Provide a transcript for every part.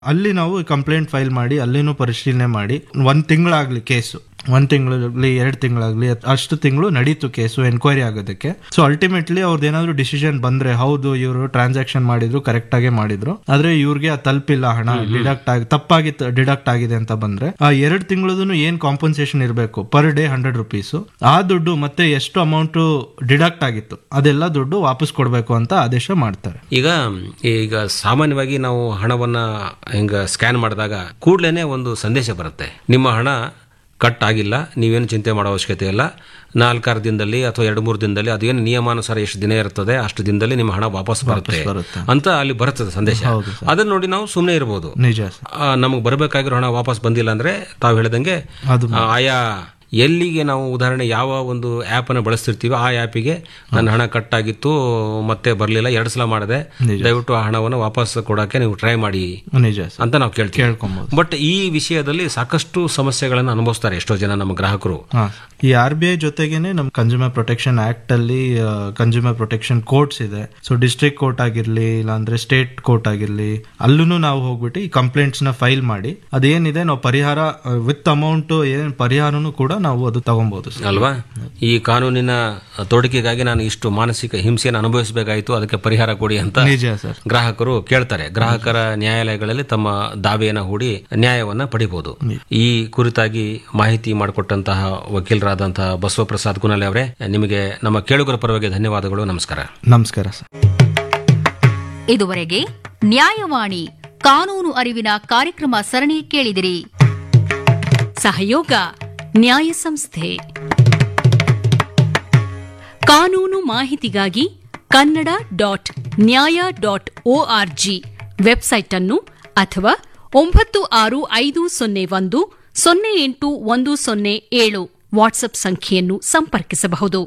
ಅಲ್ಲಿ ನಾವು complaint file ಮಾಡಿ ಅಲ್ಲಿನೂ ಪರಿಶೀಲನೆ ಮಾಡಿ ಒಂದ್ ತಿಂಗಳಾಗ್ಲಿ ಕೇಸು ಒಂದ್ ತಿಂಗಳಾಗ್ಲಿ ಎರಡ್ ತಿಂಗಳಾಗ್ಲಿ ಅಷ್ಟು ತಿಂಗಳು ನಡೀತು ಕೇಸು ಎನ್ಕ್ವೈರಿ ಆಗೋದಕ್ಕೆ ಸೊ ಅಲ್ಟಿಮೇಟ್ಲಿ ಅವ್ರದ್ದು ಏನಾದ್ರು ಡಿಸಿಷನ್ ಬಂದ್ರೆ ಹೌದು ಇವರು ಟ್ರಾನ್ಸಾಕ್ಷನ್ ಮಾಡಿದ್ರು ಕರೆಕ್ಟ್ ಆಗೇ ಮಾಡಿದ್ರು ಆದ್ರೆ ಇವ್ರಿಗೆ ಆ ತಲುಪಿಲ್ಲ ಹಣ ಡಿಡಕ್ಟ್ ಆಗಿ ತಪ್ಪಾಗಿ ಡಿಡಕ್ಟ್ ಆಗಿದೆ ಅಂತ ಬಂದ್ರೆ ಆ ಎರಡ್ ತಿಂಗಳದೂ ಏನ್ ಕಾಂಪನ್ಸೇಷನ್ ಇರಬೇಕು ಪರ್ ಡೇ ಹಂಡ್ರೆಡ್ ರುಪೀಸ್ ಆ ದುಡ್ಡು ಮತ್ತೆ ಎಷ್ಟು ಅಮೌಂಟ್ ಡಿಡಕ್ಟ್ ಆಗಿತ್ತು ಅದೆಲ್ಲ ದುಡ್ಡು ವಾಪಸ್ ಕೊಡ್ಬೇಕು ಅಂತ ಆದೇಶ ಮಾಡ್ತಾರೆ ಈಗ ಈಗ ಸಾಮಾನ್ಯವಾಗಿ ನಾವು ಹಣವನ್ನ ಹಿಂಗ ಸ್ಕ್ಯಾನ್ ಮಾಡಿದಾಗ ಕೂಡ್ಲೇನೆ ಒಂದು ಸಂದೇಶ ಬರುತ್ತೆ ನಿಮ್ಮ ಹಣ ಕಟ್ ಆಗಿಲ್ಲ ನೀವೇನು ಚಿಂತೆ ಮಾಡೋ ಅವಶ್ಯಕತೆ ಇಲ್ಲ ನಾಲ್ಕಾರು ದಿನದಲ್ಲಿ ಅಥವಾ ಎರಡು ಮೂರು ದಿನದಲ್ಲಿ ಅದೇನು ನಿಯಮಾನುಸಾರ ಎಷ್ಟು ದಿನ ಇರ್ತದೆ ಅಷ್ಟು ದಿನದಲ್ಲಿ ನಿಮ್ಮ ಹಣ ವಾಪಸ್ ಬರುತ್ತೆ ಬರುತ್ತೆ. ಅಂತ ಅಲ್ಲಿ ಬರುತ್ತದೆ ಸಂದೇಶ ಅದನ್ನ ನೋಡಿ ನಾವು ಸುಮ್ಮನೆ ಇರಬಹುದು ನಿಜ ಸರ್ ನಮಗೆ ಬರಬೇಕಾಗಿರೋ ಹಣ ವಾಪಸ್ ಬಂದಿಲ್ಲ ಅಂದ್ರೆ ತಾವು ಹೇಳ್ದಂಗೆ ಅದು ಆ, ಆಯಾ ಎಲ್ಲಿಗೆ ನಾವು ಉದಾಹರಣೆ ಯಾವ ಒಂದು ಆ್ಯಪ್ ಅನ್ನು ಬಳಸ್ತಿರ್ತೀವಿ ಆ ಆ್ಯಪಿಗೆ ನನ್ನ ಹಣ ಕಟ್ ಆಗಿತ್ತು ಮತ್ತೆ ಬರಲಿಲ್ಲ ಎರಡು ಸಲ ಮಾಡಿದೆ ದಯವಿಟ್ಟು ಆ ಹಣವನ್ನು ವಾಪಸ್ ಕೊಡೋಕೆ ನೀವು ಟ್ರೈ ಮಾಡಿ ನಿಜ ಸರ್ ಅಂತ ನಾವು ಕೇಳ್ತೀವಿ ಕೇಳ್ಕೊಬಹುದು ಬಟ್ ಈ ವಿಷಯದಲ್ಲಿ ಸಾಕಷ್ಟು ಸಮಸ್ಯೆಗಳನ್ನು ಅನುಭವಿಸ್ತಾರೆ ಎಷ್ಟೋ ಜನ ನಮ್ಮ ಗ್ರಾಹಕರು ಹಾ ಈ ಆರ್ ಬಿ ಐ ಜೊತೆಗೇನೆ ನಮ್ ಕನ್ಸ್ಯೂಮರ್ ಪ್ರೊಟೆಕ್ಷನ್ ಆಕ್ಟ್ ಅಲ್ಲಿ ಕನ್ಸ್ಯೂಮರ್ ಪ್ರೊಟೆಕ್ಷನ್ ಕೋರ್ಟ್ಸ್ ಇದೆ ಸೊ ಡಿಸ್ಟ್ರಿಕ್ಟ್ ಕೋರ್ಟ್ ಆಗಿರ್ಲಿ ಇಲ್ಲಾಂದ್ರೆ ಸ್ಟೇಟ್ ಕೋರ್ಟ್ ಆಗಿರ್ಲಿ ಅಲ್ಲೂ ನಾವು ಹೋಗ್ಬಿಟ್ಟು ಈ ಕಂಪ್ಲೇಂಟ್ಸ್ ನ ಫೈಲ್ ಮಾಡಿ ಅದೇನಿದೆ ನಾವು ಪರಿಹಾರ ವಿತ್ ಅಮೌಂಟ್ ಏನ್ ಪರಿಹಾರನು ಕೂಡ ನಾವು ಅದು ತಗೊಬಹುದು ಸರ್ ಅಲ್ವಾ ಈ ಕಾನೂನಿನ ತೋಡಿಕೆಗಾಗಿ ನಾನು ಇಷ್ಟು ಮಾನಸಿಕ ಹಿಂಸೆಯನ್ನು ಅನುಭವಿಸಬೇಕಾಯಿತು ಅದಕ್ಕೆ ಪರಿಹಾರ ಕೊಡಿ ಅಂತ ನಿಜ ಸರ್ ಗ್ರಾಹಕರು ಕೇಳ್ತಾರೆ ಗ್ರಾಹಕರ ನ್ಯಾಯಾಲಯಗಳಲ್ಲಿ ತಮ್ಮ ದಾವೆಯನ್ನು ಹೂಡಿ ನ್ಯಾಯವನ್ನ ಪಡಿಬಹುದು ಈ ಕುರಿತಾಗಿ ಮಾಹಿತಿ ಮಾಡಿಕೊಟ್ಟಂತಹ ವಕೀಲರಾದಂತಹ ಬಸವಪ್ರಸಾದ್ ಕುನಲೆ ಅವರೇ ನಿಮಗೆ ನಮ್ಮ ಕೇಳುಗರ ಪರವಾಗಿ ಧನ್ಯವಾದಗಳು ನಮಸ್ಕಾರ ನಮಸ್ಕಾರ ಸರ್ ಇದುವರೆಗೆ ನ್ಯಾಯವಾಣಿ ಕಾನೂನು ಅರಿವಿನ ಕಾರ್ಯಕ್ರಮ ಸರಣಿ ಕೇಳಿದಿರಿ ಸಹಯೋಗ ನ್ಯಾಯ ಸಂಸ್ಥೆ ಕಾನೂನು ಮಾಹಿತಿಗಾಗಿ Kannada dot Nyaya dot ORG website ಅನ್ನು ಅಥವಾ ಒಂಬತ್ತು ಆರು ಐದು ಸೊನ್ನೆ ಒಂದು ಸೊನ್ನೆ ಎಂಟು ಒಂದು ಸೊನ್ನೆ ಏಳು ವಾಟ್ಸ್ಆಪ್ ಸಂಖ್ಯೆಯನ್ನು ಸಂಪರ್ಕಿಸಬಹುದು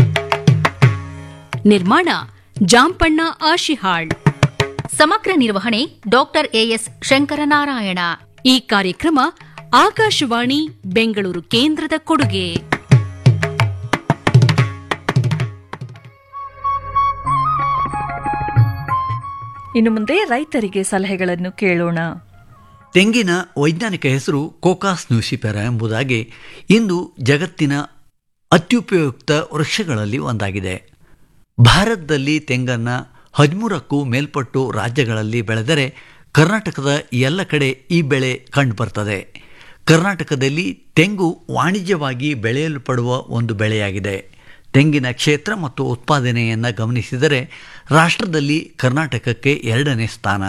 ನಿರ್ಮಾಣ ಜಾಂಪಣ್ಣ ಆಶಿಹಾಳ್ ಸಮಗ್ರ ನಿರ್ವಹಣೆ ಡಾಕ್ಟರ್ ಎಎಸ್ ಶಂಕರನಾರಾಯಣ ಈ ಕಾರ್ಯಕ್ರಮ ಆಕಾಶವಾಣಿ ಬೆಂಗಳೂರು ಕೇಂದ್ರದ ಕೊಡುಗೆ ಇನ್ನು ಮುಂದೆ ರೈತರಿಗೆ ಸಲಹೆಗಳನ್ನು ಕೇಳೋಣ ತೆಂಗಿನ ವೈಜ್ಞಾನಿಕ ಹೆಸರು ಕೋಕಾಸ್ ನ್ಯೂಸಿಫೆರ ಎಂಬುದಾಗಿ ಇಂದು ಜಗತ್ತಿನ ಅತ್ಯುಪಯುಕ್ತ ವೃಕ್ಷಗಳಲ್ಲಿ ಒಂದಾಗಿದೆ ಭಾರತದಲ್ಲಿ ತೆಂಗನ್ನು ಹದಿಮೂರಕ್ಕೂ ಮೇಲ್ಪಟ್ಟು ರಾಜ್ಯಗಳಲ್ಲಿ ಬೆಳೆದರೆ ಕರ್ನಾಟಕದ ಎಲ್ಲ ಕಡೆ ಈ ಬೆಳೆ ಕಂಡುಬರ್ತದೆ ಕರ್ನಾಟಕದಲ್ಲಿ ತೆಂಗು ವಾಣಿಜ್ಯವಾಗಿ ಬೆಳೆಯಲ್ಪಡುವ ಒಂದು ಬೆಳೆಯಾಗಿದೆ ತೆಂಗಿನ ಕ್ಷೇತ್ರ ಮತ್ತು ಉತ್ಪಾದನೆಯನ್ನು ಗಮನಿಸಿದರೆ ರಾಷ್ಟ್ರದಲ್ಲಿ ಕರ್ನಾಟಕಕ್ಕೆ ಎರಡನೇ ಸ್ಥಾನ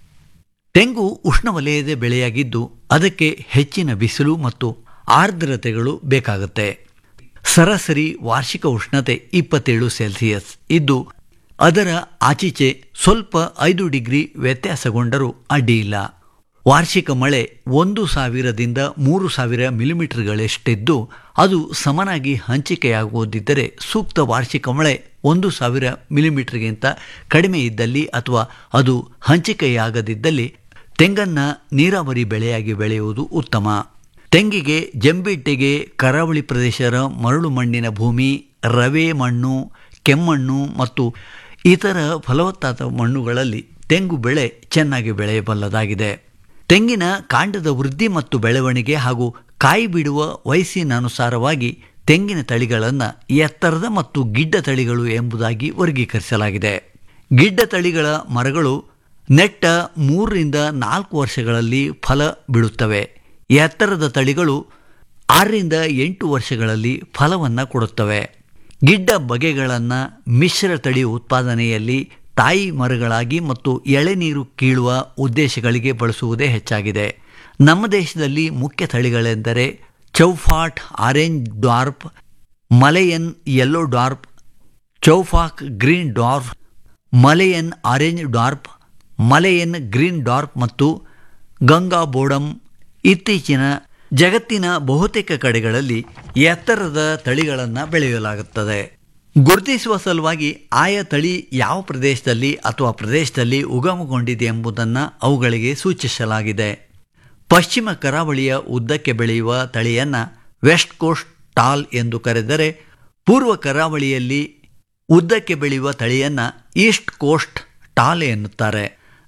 ತೆಂಗು ಉಷ್ಣವಲಯದ ಬೆಳೆಯಾಗಿದ್ದು ಅದಕ್ಕೆ ಹೆಚ್ಚಿನ ಬಿಸಿಲು ಮತ್ತು ಆರ್ದ್ರತೆಗಳು ಬೇಕಾಗುತ್ತೆ ಸರಾಸರಿ ವಾರ್ಷಿಕ ಉಷ್ಣತೆ ಇಪ್ಪತ್ತೇಳು ಸೆಲ್ಸಿಯಸ್ ಇದ್ದು ಅದರ ಆಚೀಚೆ ಸ್ವಲ್ಪ ಐದು ಡಿಗ್ರಿ ವ್ಯತ್ಯಾಸಗೊಂಡರೂ ಅಡ್ಡಿಯಿಲ್ಲ ವಾರ್ಷಿಕ ಮಳೆ ಒಂದು ಸಾವಿರದಿಂದ ಮೂರು ಸಾವಿರ ಮಿಲಿಮೀಟರ್ಗಳಷ್ಟಿದ್ದು ಅದು ಸಮನಾಗಿ ಹಂಚಿಕೆಯಾಗುವುದಿದ್ದರೆ ಸೂಕ್ತ ವಾರ್ಷಿಕ ಮಳೆ ಒಂದು ಸಾವಿರ ಮಿಲಿಮೀಟರ್ಗಿಂತ ಕಡಿಮೆ ಇದ್ದಲ್ಲಿ ಅಥವಾ ಅದು ಹಂಚಿಕೆಯಾಗದಿದ್ದಲ್ಲಿ ತೆಂಗನ್ನು ನೀರಾವರಿ ಬೆಳೆಯಾಗಿ ಬೆಳೆಯುವುದು ಉತ್ತಮ ತೆಂಗಿಗೆ ಜಂಬಿಟ್ಟಿಗೆ ಕರಾವಳಿ ಪ್ರದೇಶದ ಮರಳು ಮಣ್ಣಿನ ಭೂಮಿ ರವೆ ಮಣ್ಣು ಕೆಮ್ಮಣ್ಣು ಮತ್ತು ಇತರ ಫಲವತ್ತಾದ ಮಣ್ಣುಗಳಲ್ಲಿ ತೆಂಗು ಬೆಳೆ ಚೆನ್ನಾಗಿ ಬೆಳೆಯಬಲ್ಲದಾಗಿದೆ ತೆಂಗಿನ ಕಾಂಡದ ವೃದ್ಧಿ ಮತ್ತು ಬೆಳವಣಿಗೆ ಹಾಗೂ ಕಾಯಿ ಬಿಡುವ ವಯಸ್ಸಿನನುಸಾರವಾಗಿ ತೆಂಗಿನ ತಳಿಗಳನ್ನು ಎತ್ತರದ ಮತ್ತು ಗಿಡ್ಡ ತಳಿಗಳು ಎಂಬುದಾಗಿ ವರ್ಗೀಕರಿಸಲಾಗಿದೆ ಗಿಡ್ಡ ತಳಿಗಳ ಮರಗಳು ನೆಟ್ಟ ಮೂರರಿಂದ ನಾಲ್ಕು ವರ್ಷಗಳಲ್ಲಿ ಫಲ ಬಿಡುತ್ತವೆ ಎತ್ತರದ ತಳಿಗಳು ಆರರಿಂದ ಎಂಟು ವರ್ಷಗಳಲ್ಲಿ ಫಲವನ್ನು ಕೊಡುತ್ತವೆ ಗಿಡ್ಡ ಬಗೆಗಳನ್ನು ಮಿಶ್ರ ತಳಿ ಉತ್ಪಾದನೆಯಲ್ಲಿ ತಾಯಿ ಮರಗಳಾಗಿ ಮತ್ತು ಎಳೆನೀರು ಕೀಳುವ ಉದ್ದೇಶಗಳಿಗೆ ಬಳಸುವುದೇ ಹೆಚ್ಚಾಗಿದೆ ನಮ್ಮ ದೇಶದಲ್ಲಿ ಮುಖ್ಯ ತಳಿಗಳೆಂದರೆ Chowghat orange dwarf Malayan yellow dwarf ಚೌಫಾಕ್ green dwarf Malayan orange dwarf Malayan green dwarf ಮತ್ತು ಗಂಗಾ ಬೋಡಮ್ ಇತ್ತೀಚಿನ ಜಗತ್ತಿನ ಬಹುತೇಕ ಕಡೆಗಳಲ್ಲಿ ಎತ್ತರದ ತಳಿಗಳನ್ನು ಬೆಳೆಯಲಾಗುತ್ತದೆ ಗುರುತಿಸುವ ಸಲುವಾಗಿ ಆಯಾ ತಳಿ ಯಾವ ಪ್ರದೇಶದಲ್ಲಿ ಅಥವಾ ಪ್ರದೇಶದಲ್ಲಿ ಉಗಮಗೊಂಡಿದೆ ಎಂಬುದನ್ನು ಅವುಗಳಿಗೆ ಸೂಚಿಸಲಾಗಿದೆ ಪಶ್ಚಿಮ ಕರಾವಳಿಯ ಉದ್ದಕ್ಕೆ ಬೆಳೆಯುವ ತಳಿಯನ್ನು ವೆಸ್ಟ್ ಕೋಸ್ಟ್ ಟಾಲ್ ಎಂದು ಕರೆದರೆ ಪೂರ್ವ ಕರಾವಳಿಯಲ್ಲಿ ಉದ್ದಕ್ಕೆ ಬೆಳೆಯುವ ತಳಿಯನ್ನು ಈಸ್ಟ್ ಕೋಸ್ಟ್ ಟಾಲ್ ಎನ್ನುತ್ತಾರೆ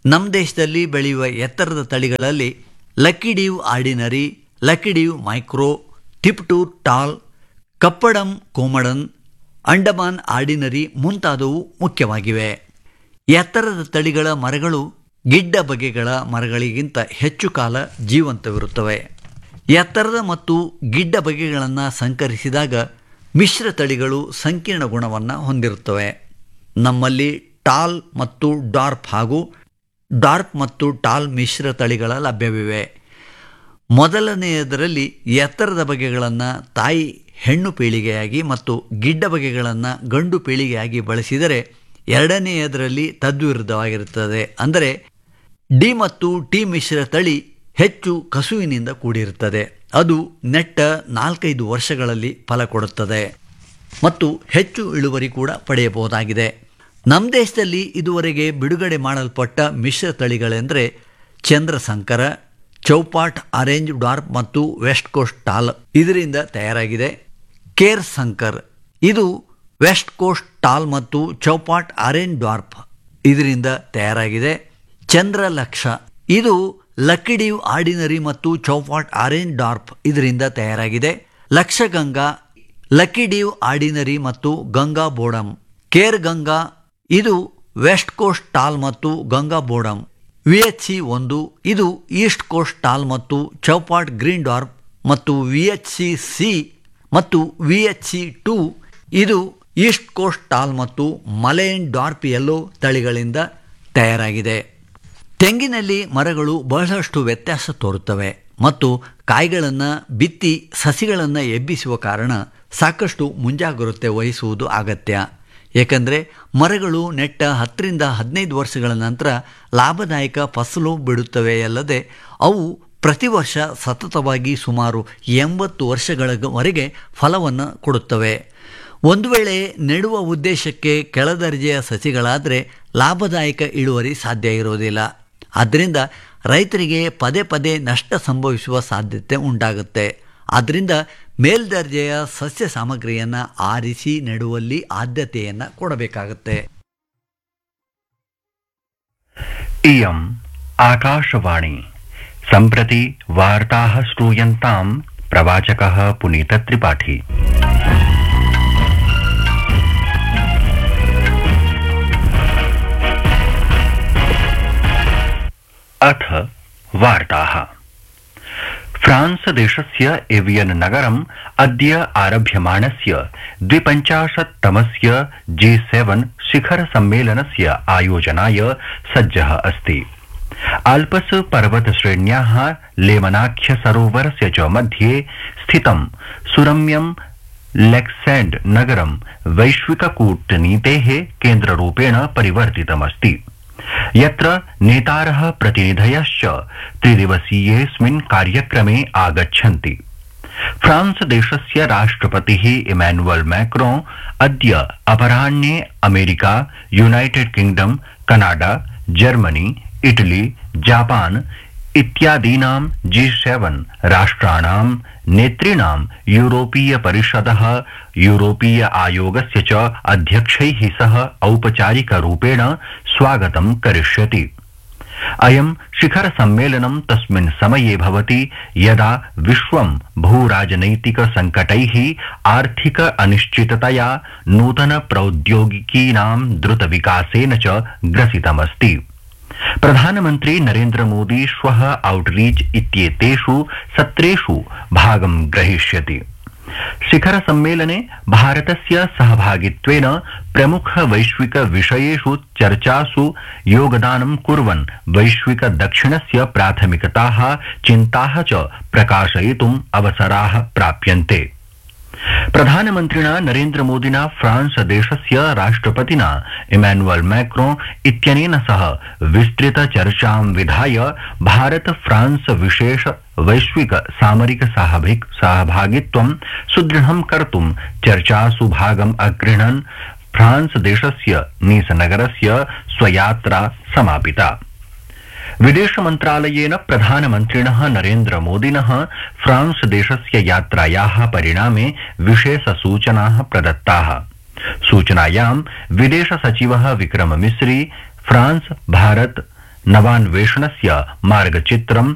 ನಮ್ಮ ದೇಶದಲ್ಲಿ ಬೆಳೆಯುವ ಎತ್ತರದ ತಳಿಗಳಲ್ಲಿ Laccadive ordinary Laccadive micro Tiptur tall Kappadam Komadan Andaman ordinary ಮುಂತಾದವು ಮುಖ್ಯವಾಗಿವೆ ಎತ್ತರದ ತಳಿಗಳ ಮರಗಳು ಗಿಡ್ಡ ಬಗೆಗಳ ಮರಗಳಿಗಿಂತ ಹೆಚ್ಚು ಕಾಲ ಜೀವಂತವಿರುತ್ತವೆ ಎತ್ತರದ ಮತ್ತು ಗಿಡ್ಡ ಬಗೆಗಳನ್ನು ಸಂಕರಿಸಿದಾಗ ಮಿಶ್ರ ತಳಿಗಳು ಸಂಕೀರ್ಣ ಗುಣವನ್ನು ಹೊಂದಿರುತ್ತವೆ ನಮ್ಮಲ್ಲಿ ಟಾಲ್ ಮತ್ತು ಡಾರ್ಪ್ ಹಾಗೂ ಡಾರ್ಪ್ ಮತ್ತು ಟಾಲ್ ಮಿಶ್ರ ತಳಿಗಳ ಲಭ್ಯವಿವೆ ಮೊದಲನೆಯದರಲ್ಲಿ ಎತ್ತರದ ಬಗೆಗಳನ್ನು ತಾಯಿ ಹೆಣ್ಣು ಪೀಳಿಗೆಯಾಗಿ ಮತ್ತು ಗಿಡ್ಡ ಬಗೆಗಳನ್ನು ಗಂಡು ಪೀಳಿಗೆಯಾಗಿ ಬಳಸಿದರೆ ಎರಡನೆಯದರಲ್ಲಿ ತದ್ವಿರುದ್ಧವಾಗಿರುತ್ತದೆ ಅಂದರೆ ಡಿ ಮತ್ತು ಟಿ ಮಿಶ್ರ ತಳಿ ಹೆಚ್ಚು ಕಸುವಿನಿಂದ ಕೂಡಿರುತ್ತದೆ ಅದು ನೆಟ್ಟ ನಾಲ್ಕೈದು ವರ್ಷಗಳಲ್ಲಿ ಫಲ ಕೊಡುತ್ತದೆ ಮತ್ತು ಹೆಚ್ಚು ಇಳುವರಿ ಕೂಡ ಪಡೆಯಬಹುದಾಗಿದೆ ನಮ್ಮ ದೇಶದಲ್ಲಿ ಇದುವರೆಗೆ ಬಿಡುಗಡೆ ಮಾಡಲ್ಪಟ್ಟ ಮಿಶ್ರ ತಳಿಗಳೆಂದರೆ ಚಂದ್ರಸಂಕರ ಚೌಪಾಟ್ ಆರೆಂಜ್ ಡಾರ್ಪ್ ಮತ್ತು ವೆಸ್ಟ್ ಕೋಸ್ಟ್ ಟಾಲ್ ಇದರಿಂದ ತಯಾರಾಗಿದೆ ಕೇರ್ ಸಂಕರ್ ಇದು ವೆಸ್ಟ್ ಕೋಸ್ಟ್ ಟಾಲ್ ಮತ್ತು ಚೌಪಾಟ್ ಆರೆಂಜ್ ಡಾರ್ಪ್ ಇದರಿಂದ ತಯಾರಾಗಿದೆ ಚಂದ್ರಲಕ್ಷ ಇದು ಲಕ್ಕಿಡಿವ್ ಆರ್ಡಿನರಿ ಮತ್ತು ಚೌಪಾಟ್ ಆರೆಂಜ್ ಡಾರ್ಪ್ ಇದರಿಂದ ತಯಾರಾಗಿದೆ ಲಕ್ಷಗಂಗಾ ಲಕ್ಕಿಡಿವ್ ಆರ್ಡಿನರಿ ಮತ್ತು ಗಂಗಾ ಬೋಡಮ್ ಕೇರ್ ಗಂಗಾ ಇದು ವೆಸ್ಟ್ ಕೋಸ್ಟ್ ಟಾಲ್ ಮತ್ತು Ganga Bondam V H C ಒಂದು ಇದು ಈಸ್ಟ್ ಕೋಸ್ಟ್ ಟಾಲ್ ಮತ್ತು ಚೌಪಾಟ್ ಗ್ರೀನ್ ಡಾರ್ಪ್ ಮತ್ತು ವಿ ಎಚ್ ಸಿ ಸಿ ಮತ್ತು ವಿ ಎಚ್ ಸಿ ಟು ಇದು ಈಸ್ಟ್ ಕೋಸ್ಟ್ ಟಾಲ್ ಮತ್ತು ಮಲೈನ್ ಡಾರ್ಪ್ ಎಲ್ಲೋ ತಳಿಗಳಿಂದ ತಯಾರಾಗಿದೆ ತೆಂಗಿನಲ್ಲಿ ಮರಗಳು ಬಹಳಷ್ಟು ವ್ಯತ್ಯಾಸ ತೋರುತ್ತವೆ ಮತ್ತು ಕಾಯಿಗಳನ್ನು ಬಿತ್ತಿ ಸಸಿಗಳನ್ನು ಎಬ್ಬಿಸುವ ಕಾರಣ ಸಾಕಷ್ಟು ಮುಂಜಾಗ್ರತೆ ವಹಿಸುವುದು ಅಗತ್ಯ ಏಕೆಂದರೆ ಮರಗಳು ನೆಟ್ಟ ಹತ್ತರಿಂದ ಹದಿನೈದು ವರ್ಷಗಳ ನಂತರ ಲಾಭದಾಯಕ ಫಸಲು ಬಿಡುತ್ತವೆ ಅಲ್ಲದೆ ಅವು ಪ್ರತಿ ವರ್ಷ ಸತತವಾಗಿ ಸುಮಾರು ಎಂಬತ್ತು ವರ್ಷಗಳವರೆಗೆ ಫಲವನ್ನು ಕೊಡುತ್ತವೆ ಒಂದು ವೇಳೆ ನೆಡುವ ಉದ್ದೇಶಕ್ಕೆ ಕೆಳದರ್ಜೆಯ ಸಸಿಗಳಾದರೆ ಲಾಭದಾಯಕ ಇಳುವರಿ ಸಾಧ್ಯ ಇರುವುದಿಲ್ಲ ಆದ್ದರಿಂದ ರೈತರಿಗೆ ಪದೇ ಪದೇ ನಷ್ಟ ಸಂಭವಿಸುವ ಸಾಧ್ಯತೆ ಉಂಟಾಗುತ್ತೆ ಆದ್ದರಿಂದ ಮೇಲ್ದರ್ಜೆಯ ಸಸ್ಯ ಸಾಮಗ್ರಿಯನ್ನು ಆರಿಸಿ ನೆಡುವಲ್ಲಿ ಆದ್ಯತೆಯನ್ನು ಕೊಡಬೇಕಾಗುತ್ತೆ इयम् आकाशवाणी सम्प्रति वार्ताः श्रूयन्ताम् प्रवाचकः पुनीतत्रिपाठी अथ वार्ताः फ्रांस देशस्य एवियन नगरम् अद्य आरभ्यमाणस्य द्विपञ्चाशत्तमस्य जी सेवन शिखर सम्मेलनस्य आयोजनाय सज्जः अस्ति आल्पस पर्वत श्रेण्याः लेमनाख्य सरोवरस्य च मध्ये स्थितं सुरम्यं लेक्सेण्ड नगरं वैश्विककूटनीतेः केन्द्ररूपेण परिवर्तितमस्ति यत्र नेतारः प्रतिनिधयश्च त्रिदिवसीयेऽस्मिन् कार्यक्रमे आगच्छन्ति फ्रांस देशस्य राष्ट्रपतिः इमैनुअल मैक्रो अद्य अपराह्ने America United Kingdom Canada Germany Italy Japan इत्यादीनां जी सेवन राष्ट्राणां नेतॄणां यूरोपीय परिषदः यूरोपीय आयोगस्य च अध्यक्षैः सह औपचारिकरूपेण स्वागतं करिष्यति अयं शिखर सम्मेलनं तस्मिन् समये भवति यदा विश्वं भूराजनैतिक संकटैः आर्थिक अनिश्चिततया नूतन प्रौद्योगिकीनां द्रुतविकासेन च ग्रसितमस्ति प्रधानमन्त्री नरेन्द्र मोदी श्वः आउटरीच इत्येतेषु सत्रेषु भागं ग्रहीष्यति शिखर सम्मेलने भारतस्य सहभागित्वेन प्रमुख वैश्विक विषयेषु चर्चासु योगदानं कुर्वन् वैश्विक दक्षिणस्य प्राथमिकताः चिन्ताः च प्रकाशयितुम् अवसराः प्राप्यन्ते प्रधानमन्त्रिणा नरेन्द्रमोदिना फ्रांस देशस्य राष्ट्रपतिना इमैनुअल मैक्रो इत्यनेन सह विस्तृत चर्चां विधाय भारत फ्रांस विशेष वैश्विक सामरिक साहभिक सहभागित्वं सुदृढं कर्तुं चर्चासु भागम् अगृह्णन् फ्रांस देशस्य नीसनगरस्य स्वयात्रा समापिता विदेश मन्त्रालयेन प्रधानमन्त्रिणः नरेन्द्र मोदिनः फ्रांस देशस्य यात्रायाः परिणामे विशेष सूचनाः प्रदत्ताः सूचनायां विदेश सचिवः विक्रम मिस्री फ्रांस भारत नवान्वेषणस्य मार्गचित्रं